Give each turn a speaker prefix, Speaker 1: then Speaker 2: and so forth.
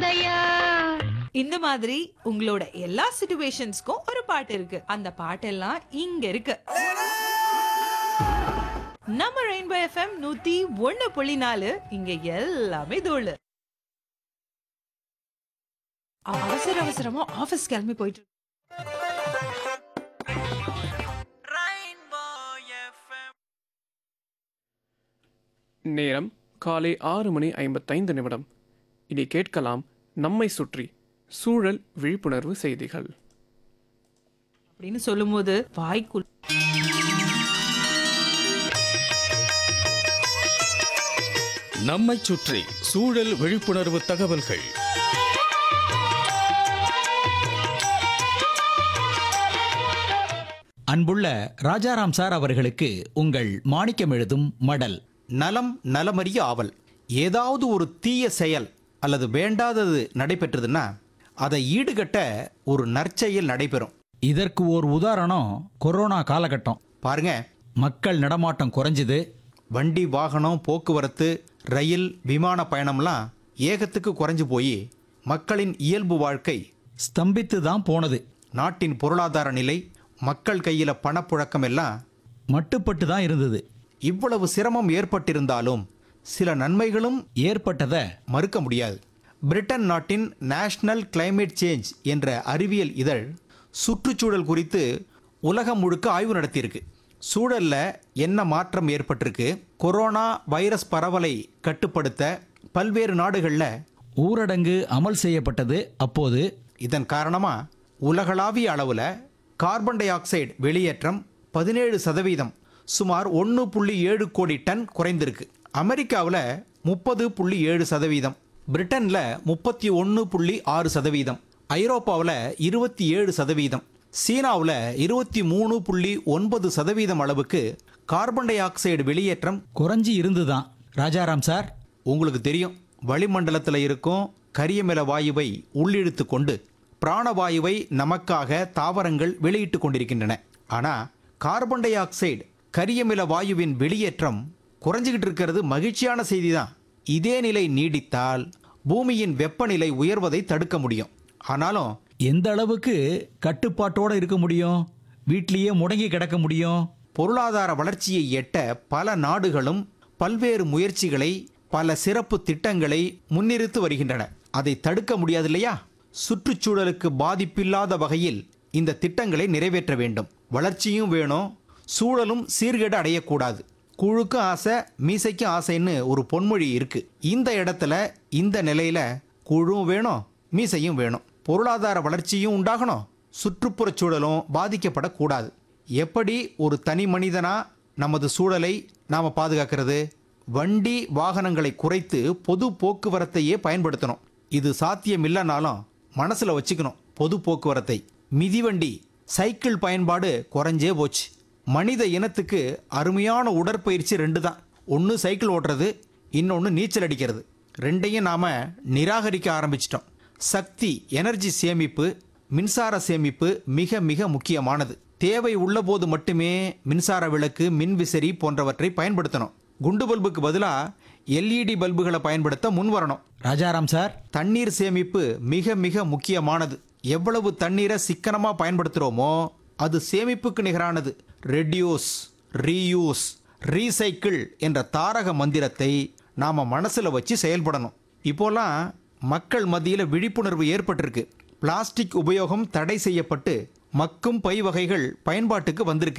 Speaker 1: யசோதையா
Speaker 2: இந்த மாதிரி உங்களோட எல்லா சிச்சுவேஷன்ஸ்க்கும் ஒரு பாட்டு இருக்கு அந்த பாட்டெல்லாம் இங்க இருக்கு நம்ம ரெயின்போ எஃப்எம் நூத்தி ஒண்ணு புள்ளி நாலு இங்க எல்லாமே தோழு அவசர அவசரமா ஆபீஸ் கிளம்பி போயிட்டு இருக்கு.
Speaker 3: நேரம் காலை ஆறு மணி ஐம்பத்தைந்து நிமிடம் இனி கேட்கலாம் நம்மை சுற்றி சூழல் விழிப்புணர்வு செய்திகள்
Speaker 2: அப்படின்னு சொல்லும்போது வாய்க்குள்
Speaker 4: நம்மைச் சுற்றி சூழல் விழிப்புணர்வு தகவல்கள்
Speaker 5: அன்புள்ள ராஜாராம் சார் அவர்களுக்கு உங்கள் மாணிக்கம் எழுதும் மடல்
Speaker 6: நலம் நலமறிய ஆவல் ஏதாவது ஒரு தீய செயல் அல்லது வேண்டாதது நடைபெற்றதுன்னா அதை ஈடுகட்ட ஒரு நற்செயல் நடைபெறும்
Speaker 5: இதற்கு ஓர் உதாரணம் கொரோனா காலகட்டம்
Speaker 6: பாருங்க
Speaker 5: மக்கள் நடமாட்டம் குறைஞ்சுது
Speaker 6: வண்டி வாகனம் போக்குவரத்து ரயில் விமான பயணம்லாம் ஏகத்துக்கு குறைஞ்சு போய் மக்களின் இயல்பு வாழ்க்கை
Speaker 5: ஸ்தம்பித்து தான் போனது
Speaker 6: நாட்டின் பொருளாதார நிலை மக்கள் கையில பணப்புழக்கம் எல்லாம்
Speaker 5: மட்டுப்பட்டு தான் இருந்தது
Speaker 6: இவ்வளவு சிரமம் ஏற்பட்டிருந்தாலும் சில நன்மைகளும்
Speaker 5: ஏற்பட்டத
Speaker 6: மறுக்க முடியாது பிரிட்டன் நாட்டின் நேஷனல் கிளைமேட் சேஞ்ச் என்ற அறிவியல் இதழ் சுற்றுச்சூழல் குறித்து உலகம் முழுக்க ஆய்வு நடத்தியிருக்கு சூழல்ல என்ன மாற்றம் ஏற்பட்டிருக்கு கொரோனா வைரஸ் பரவலை கட்டுப்படுத்த பல்வேறு நாடுகளில்
Speaker 5: ஊரடங்கு அமல் செய்யப்பட்டது அப்போது
Speaker 6: இதன் காரணமா உலகளாவிய அளவில் கார்பன் டை ஆக்சைடு வெளியேற்றம் பதினேழு சதவீதம் சுமார் ஒன்று புள்ளி ஏழு கோடி டன் குறைந்திருக்கு அமெரிக்காவில் முப்பது புள்ளி ஏழு சதவீதம் பிரிட்டனில் முப்பத்தி ஒன்று புள்ளி ஆறு சதவீதம் ஐரோப்பாவில் இருபத்தி ஏழு சதவீதம் சீனாவில் இருபத்தி மூணு புள்ளி ஒன்பது சதவீதம் அளவுக்கு கார்பன் டை ஆக்சைடு வெளியேற்றம்
Speaker 5: குறைஞ்சி இருந்துதான் ராஜாராம் சார்
Speaker 6: உங்களுக்கு தெரியும் வளிமண்டலத்தில் இருக்கும் கரியமில வாயுவை உள்ளிழுத்து கொண்டு பிராணவாயுவை நமக்காக தாவரங்கள் வெளியிட்டு கொண்டிருக்கின்றன ஆனால் கார்பன் டை ஆக்சைடு கரியமில வாயுவின் வெளியேற்றம் குறைஞ்சிக்கிட்டு இருக்கிறது மகிழ்ச்சியான செய்தி தான் இதே நிலை நீடித்தால் பூமியின் வெப்பநிலை உயர்வதை தடுக்க முடியும் ஆனாலும்
Speaker 5: எந்த அளவுக்கு கட்டுப்பாட்டோட இருக்க முடியும் வீட்லயே முடங்கி கிடக்க முடியும்
Speaker 6: பொருளாதார வளர்ச்சியை எட்ட பல நாடுகளும் பல்வேறு முயற்சிகளை பல சிறப்பு திட்டங்களை முன்னிறுத்து வருகின்றன அதை தடுக்க முடியாது இல்லையா சுற்றுச்சூழலுக்கு பாதிப்பில்லாத வகையில் இந்த திட்டங்களை நிறைவேற்ற வேண்டும் வளர்ச்சியும் வேணும் சூழலும் சீர்கேடு அடையக்கூடாது குழுக்கும் ஆசை மீசைக்கும் ஆசைன்னு ஒரு பொன்மொழி இருக்கு இந்த இடத்துல இந்த நிலையில குழுவும் வேணும் மீசையும் வேணும் பொருளாதார வளர்ச்சியும் உண்டாகணும் சுற்றுப்புறச் சூழலும் பாதிக்கப்படக்கூடாது எப்படி ஒரு தனி மனிதனா நமது சூழலை நாம பாதுகாக்கிறது வண்டி வாகனங்களை குறைத்து பொது போக்குவரத்தையே பயன்படுத்தணும் இது சாத்தியம் இல்லைனாலும் மனசுல வச்சுக்கணும் பொது போக்குவரத்தை மிதிவண்டி சைக்கிள் பயன்பாடு குறைஞ்சே போச்சு மனித இனத்துக்கு அருமையான உடற்பயிற்சி ரெண்டு தான் ஒன்று சைக்கிள் ஓட்டுறது இன்னொன்று நீச்சல் அடிக்கிறது ரெண்டையும் நாம நிராகரிக்க ஆரம்பிச்சிட்டோம் சக்தி எனர்ஜி சேமிப்பு மின்சார சேமிப்பு மிக மிக முக்கியமானது தேவை உள்ளபோது மட்டுமே மின்சார விளக்கு மின்விசிறி போன்றவற்றை பயன்படுத்தணும் குண்டு பல்புக்கு பதிலாக எல்இடி பல்புகளை பயன்படுத்த முன்வரணும்
Speaker 5: ராஜாராம் சார்
Speaker 6: தண்ணீர் சேமிப்பு மிக மிக முக்கியமானது எவ்வளவு தண்ணீரை சிக்கனமா பயன்படுத்துகிறோமோ அது சேமிப்புக்கு நிகரானது ரெடியூஸ் ரீயூஸ் ரீசைக்கிள் என்ற தாரக மந்திரத்தை நாம மனசுல வச்சு செயல்படணும் இப்போலாம் மக்கள் மத்தியில் விழிப்புணர்வு ஏற்பட்டிருக்கு பிளாஸ்டிக் உபயோகம் தடை செய்யப்பட்டு மக்கும் பை வகைகள் பயன்பாட்டுக்கு வந்திருக்கு